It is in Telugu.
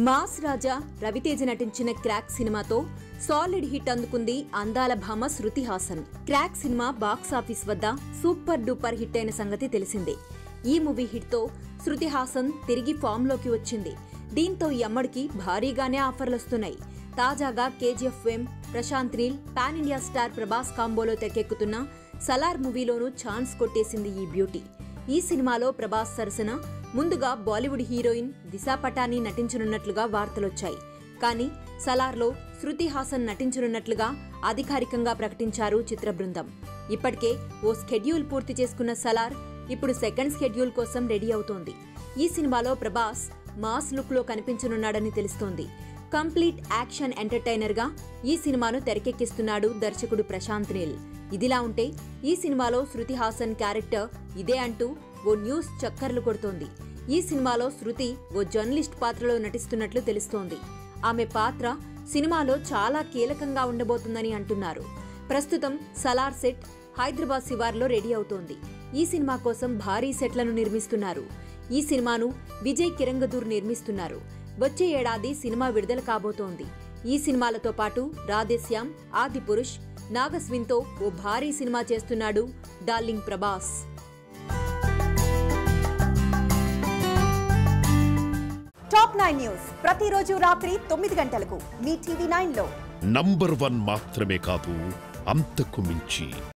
మాస్ రాజా రవితేజ నటించిన క్రాక్ సినిమాతో సాలిడ్ హిట్ అందుకుంది అందాల భామ Shruti Haasan Krack cinema box office వద్ద సూపర్ డూపర్ హిట్ అయిన సంగతి తెలిసిందే ఈ మూవీ హిట్ తో శృతి హాసన్ తిరిగి ఫామ్ లోకి వచ్చింది దీంతో ఈ అమ్మడికి భారీగానే ఆఫర్లు వస్తున్నాయి తాజాగా KGF fame Prashanth Neel pan India star Prabhas కాంబోలో తెక్కెక్కుతున్న సలార్ మూవీలోనూ ఛాన్స్ కొట్టేసింది ఈ బ్యూటీ ఈ సినిమాలో ప్రభాస్ సరసన ముందుగా బాలీవుడ్ హీరోయిన్ దిశా పటాని నటించనున్నట్లుగా వార్తలొచ్చాయి కానీ సలార్లో శృతి హాసన్ నటించనున్నట్లుగా అధికారికంగా ప్రకటించారు చిత్ర బృందం ఇప్పటికే ఓ స్కెడ్యూల్ పూర్తి చేసుకున్న సలార్ ఇప్పుడు సెకండ్ స్కెడ్యూల్ కోసం రెడీ అవుతోంది ఈ సినిమాలో ప్రభాస్ మాస్ లుక్ లో కనిపించనున్నాడని తెలుస్తోంది కంప్లీట్ యాక్షన్ ఎంటర్టైనర్ గా ఈ సినిమాను తెరకెక్కిస్తున్నాడు దర్శకుడు ప్రశాంత్ నీల్ ఇదిలా ఉంటే ఈ సినిమాలో శృతి హాసన్ క్యారెక్టర్ ఇదే అంటూ ఓ న్యూస్ చక్కర్లు కొడుతోంది ఈ సినిమాలో శృతి ఓ జర్నలిస్ట్ పాత్రలో నటిస్తున్నట్లు తెలుస్తోంది ఆమె పాత్ర సినిమాలో చాలా కీలకంగా ఉండబోతుందని అంటున్నారు ప్రస్తుతం సలార్ సెట్ హైదరాబాద్ శివార్లో రెడీ అవుతోంది ఈ సినిమా కోసం భారీ సెట్లను నిర్మిస్తున్నారు ఈ సినిమాను విజయ్ కిరంగదూర్ నిర్మిస్తున్నారు వచ్చే ఏడాది సినిమా విడుదల కాబోతోంది ఈ సినిమాలతో పాటు రాధేశ్యామ్ ఆది పురుష్ నాగస్విన్తో ఓ భారీ సినిమా చేస్తున్నాడు darling Prabhas top nine news ప్రతిరోజు రాత్రి తొమ్మిది గంటలకు మీ టీవీ నైన్ లో నంబర్ వన్ మాత్రమే కాదు అంతకు మించి